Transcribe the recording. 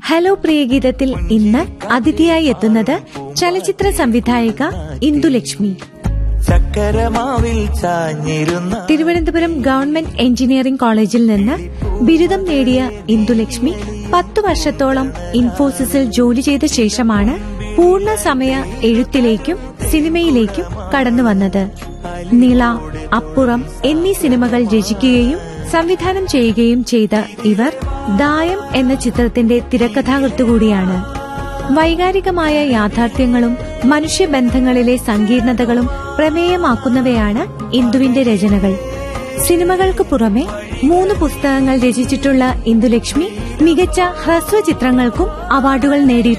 hello പ്രിയഗീതത്തിൽ ഇന്ന് അതിഥിയായി എത്തുന്നത് ചലച്ചിത്ര സംവിധായിക ഇന്ദുലക്ഷ്മി ചക്കരമാവിൽ ചാഞ്ഞിരുന്ന തിരുവനന്തപുരം ഗവൺമെന്റ് എഞ്ചിനീയറിംഗ് കോളേജിൽ നിന്ന് ബിരുദം നേടിയ ഇന്ദുലക്ഷ്മി പത്തു വർഷത്തോളം ഇൻഫോസിസിൽ ജോലി ചെയ്ത ശേഷമാണ് പൂർണ്ണ സമയ എഴുത്തിലേക്കും സിനിമയിലേക്കും കടന്നുവന്നത് നിള അപ്പുറം എന്നീ സിനിമകൾ രചിക്കുകയും സംവിധാനം ചെയ്യുകയും ചെയ്ത ഇവർ ദായം എന്ന ചിത്രത്തിന്റെ തിരക്കഥാകൃത്ത് കൂടിയാണ് വൈകാരികമായ യാഥാർത്ഥ്യങ്ങളും മനുഷ്യബന്ധങ്ങളിലെ സങ്കീർണതകളും പ്രമേയമാക്കുന്നവയാണ് ഇന്ദുവിന്റെ രചനകൾ സിനിമകൾക്ക് പുറമെ മൂന്ന് പുസ്തകങ്ങൾ രചിച്ചിട്ടുള്ള ഇന്ദുലക്ഷ്മി മികച്ച ഹ്രസ്വ ചിത്രങ്ങൾക്കും അവാർഡുകൾ നേടിയിട്ടുണ്ട്